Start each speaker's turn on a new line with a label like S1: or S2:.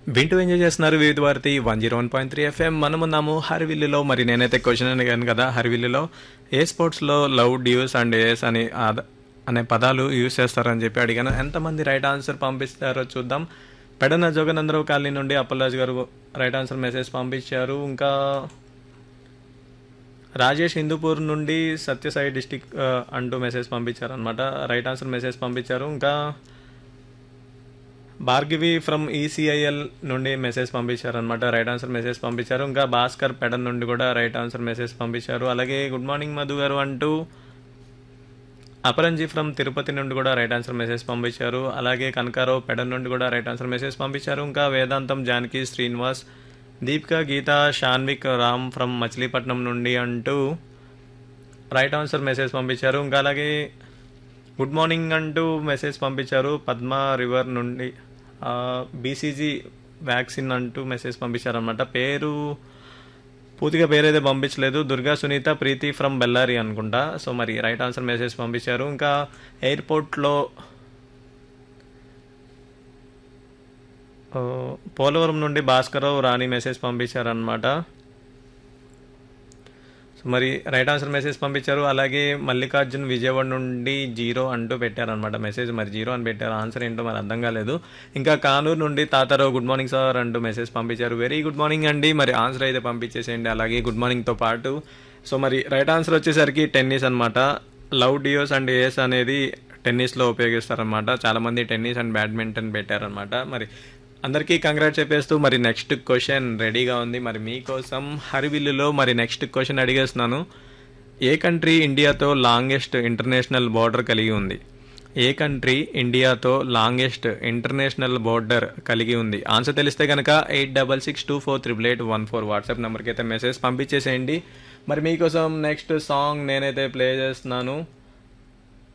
S1: వింటూ ఎంజాయ్ చేస్తున్నారు Vividh Bharati one zero one point three FM మనమున్నాము హరివిల్లులో మరి నేనైతే క్వశ్చన్ అడిగాను కదా హరివిల్లులో ఏ స్పోర్ట్స్లో లవ్ డ్యూస్ అండ్ ఏస్ అని ఆద- అనే పదాలు యూజ్ చేస్తారని చెప్పి అడిగాను ఎంతమంది రైట్ ఆన్సర్ పంపిస్తారో చూద్దాం పెడన జోగనందరావు కాలనీ నుండి అప్పలరాజు గారు రైట్ ఆన్సర్ మెసేజ్ పంపించారు ఇంకా రాజేష్ హిందూపూర్ నుండి సత్యసాయి డిస్టిక్ ఆ, అంటూ మెసేజ్ పంపించారు అనమాట రైట్ ఆన్సర్ మెసేజ్ పంపించారు ఇంకా భార్గవి ఫ్రమ్ ఈసీఐఎల్ నుండి మెసేజ్ పంపించారు అనమాట రైట్ ఆన్సర్ మెసేజ్ పంపించారు ఇంకా భాస్కర్ పెడన్ నుండి కూడా రైట్ ఆన్సర్ మెసేజ్ పంపించారు అలాగే గుడ్ మార్నింగ్ మధు గారు అంటూ అపరంజీ ఫ్రమ్ తిరుపతి నుండి కూడా రైట్ ఆన్సర్ మెసేజ్ పంపించారు అలాగే కనకారావు పెడన్ నుండి కూడా రైట్ ఆన్సర్ మెసేజ్ పంపించారు ఇంకా వేదాంతం జానకి శ్రీనివాస్ దీపిక గీత షాన్విక్ రామ్ ఫ్రమ్ మచిలీపట్నం నుండి అంటూ రైట్ ఆన్సర్ మెసేజ్ పంపించారు ఇంకా అలాగే గుడ్ మార్నింగ్ అంటూ మెసేజ్ పంపించారు పద్మ రివర్ నుండి బీసీజీ వ్యాక్సిన్ అంటూ మెసేజ్ పంపించారు అనమాట పేరు పూర్తిగా పేరైతే పంపించలేదు దుర్గా సునీత ప్రీతి ఫ్రమ్ బెల్లారి అనుకుంటా సో మరి రైట్ ఆన్సర్ మెసేజ్ పంపించారు ఇంకా ఎయిర్పోర్ట్లో ఆ, పోలవరం నుండి భాస్కరరావు రాణి మెసేజ్ పంపించారనమాట సో మరి రైట్ ఆన్సర్ మెసేజ్ పంపించారు అలాగే మల్లికార్జున్ విజయవాడ నుండి జీరో అంటూ పెట్టారనమాట మెసేజ్ మరి జీరో అని పెట్టారు ఆన్సర్ ఏంటో మరి అర్థం కాలేదు ఇంకా కానూరు నుండి తాతారావు గుడ్ మార్నింగ్ సార్ అంటూ మెసేజ్ పంపించారు వెరీ గుడ్ మార్నింగ్ అండి మరి ఆన్సర్ అయితే పంపించేసేయండి అలాగే గుడ్ మార్నింగ్తో పాటు సో మరి రైట్ ఆన్సర్ వచ్చేసరికి టెన్నిస్ అనమాట లవ్ డియోస్ అండ్ ఏస్ అనేది టెన్నిస్లో ఉపయోగిస్తారనమాట చాలామంది టెన్నిస్ అండ్ బ్యాడ్మింటన్ పెట్టారనమాట మరి అందరికీ కంగ్రాట్ చెప్పేస్తూ మరి నెక్స్ట్ క్వశ్చన్ రెడీగా ఉంది మరి మీకోసం హరివిల్లులో మరి నెక్స్ట్ క్వశ్చన్ అడిగేస్తున్నాను ఏ కంట్రీ ఇండియాతో లాంగెస్ట్ ఇంటర్నేషనల్ బార్డర్ కలిగి ఉంది ఏ కంట్రీ ఇండియాతో లాంగెస్ట్ ఇంటర్నేషనల్ బార్డర్ కలిగి ఉంది ఆన్సర్ తెలిస్తే కనుక eight double six two four triple eight one four WhatsApp నెంబర్కి అయితే మెసేజ్ పంపించేసేయండి మరి మీకోసం నెక్స్ట్ సాంగ్ నేనైతే ప్లే చేస్తున్నాను